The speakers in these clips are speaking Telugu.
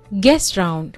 Guest round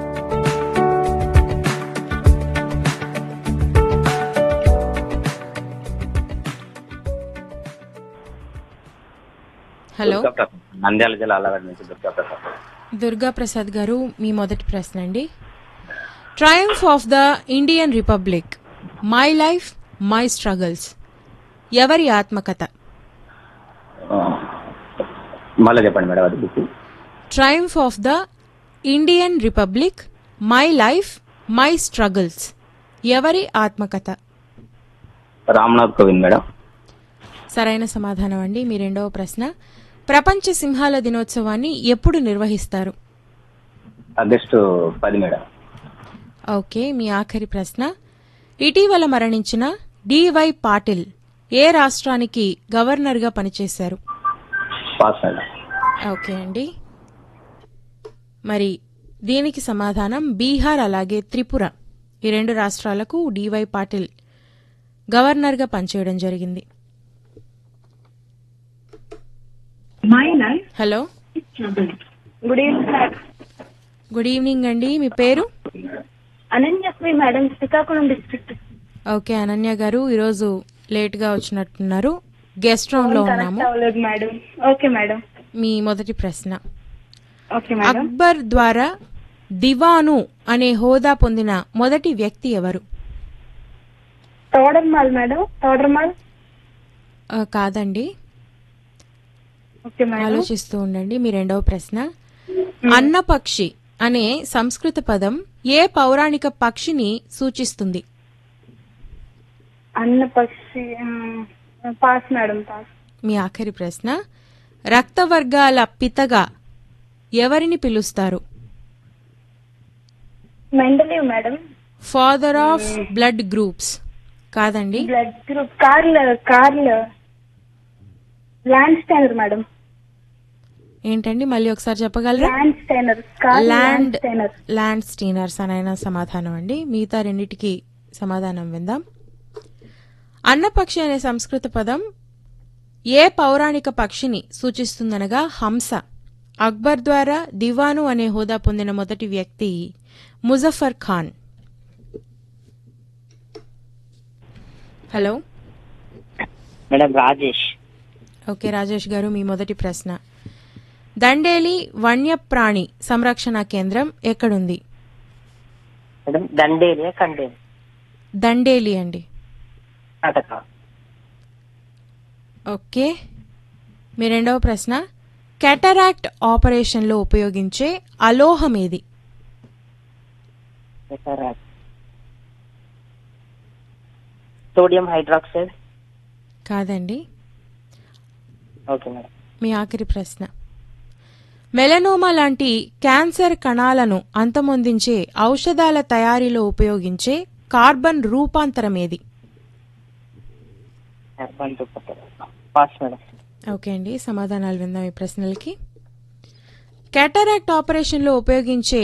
hello Durga Prasad. Nandyal జిల్లా అల్లగడ్డ నుంచి దుర్గా ప్రసాద్ దుర్గా ప్రసాద్ గారు మీ మొదటి ప్రశ్న అండి triumph of the Indian republic my life my struggles ఎవరి ఆత్మకథ ఆ, మళ్ళీ చెప్పండి మేడం అది book triumph of the Indian republic my life my struggles ఎవరి ఆత్మకథ రామ్నాథ్ కోవింద్ మేడం సరైన సమాధానం అండి మీ రెండవ ప్రశ్న ప్రపంచ సింహాల దినోత్సవాన్ని ఎప్పుడు నిర్వహిస్తారు ఆగస్టు పది మేడం ఓకే మీ ఆఖరి ప్రశ్న ఇటీవల మరణించిన డివై పాటిల్ ఏ రాష్ట్రానికి గవర్నర్గా పనిచేశారు పాస్ మేడం ఓకే అండి మరి దీనికి సమాధానం బీహార్ అలాగే త్రిపుర ఈ రెండు రాష్ట్రాలకు డివై పాటిల్ గవర్నర్గా పనిచేయడం జరిగింది My life hello is troubled. Good evening madam good evening అండి మీ పేరు Ananyasri madam Srikakulam district okay Ananya గారు ఈరోజు లేట్గా వచ్చినట్టున్నారు గెస్ట్ రౌండ్లో ఉన్నాము కనెక్ట్ అవ్వలేదు మేడం ఓకే మేడం మీ మొదటి ప్రశ్న ఓకే మేడం అక్బర్ ద్వారా దివాను అనే హోదా పొందిన మొదటి వ్యక్తి ఎవరు తోడర్మాల్ మేడం తోడర్మాల్ ఆ, కాదండి ఓకే మేడం ఆలోచిస్తూ ఉండండి మీ రెండవ ప్రశ్న అన్నపక్షి అనే సంస్కృత పదం ఏ పౌరాణిక పక్షిని సూచిస్తుంది అన్న పక్షి పాస్ మేడం పాస్ మీ ఆఖరి ప్రశ్న రక్తవర్గాల పితగా ఎవరిని పిలుస్తారు Mendeleev madam father of blood groups కాదండి blood group Karl Karl Landsteiner madam ఏంటండి మళ్ళీ ఒకసారి చెప్పగలరా Landsteiner Karl land Landsteiner Landsteiners అనైన సమాధానం అండి మిగతా రెండిటికి సమాధానం విందాం అన్నపక్షి అనే సంస్కృత పదం ఏ పౌరాణిక పక్షిని సూచిస్తుందనగా హంస అక్బర్ ద్వారా దివాను అనే హోదా పొందిన మొదటి వ్యక్తి Muzaffar Khan hello madam Rajesh okay Rajesh గారు మీ మొదటి ప్రశ్న దండేలి వన్యప్రాణి సంరక్షణ కేంద్రం ఎక్కడుంది మేడం దండేలియా కండేలి దండేలి అండి కర్ణాటక ఓకే మీ రెండవ ప్రశ్న కెటరాక్ట్ ఆపరేషన్లో ఉపయోగించే అలోహం ఏది సోడియం హైడ్రాక్సైడ్ కాదండి ఓకే మేడం మీ ఆఖరి ప్రశ్న మెలనోమా లాంటి క్యాన్సర్ కణాలను అంతమొందించే ఔషధాల తయారీలో ఉపయోగించే కార్బన్ రూపాంతరం ఏది కార్బన్ రూపంలో పాస్ మేడం ఓకే అండి సమాధానాలు విందాం ఈ ప్రశ్నలకి కెటరాక్ట్ ఆపరేషన్లో ఉపయోగించే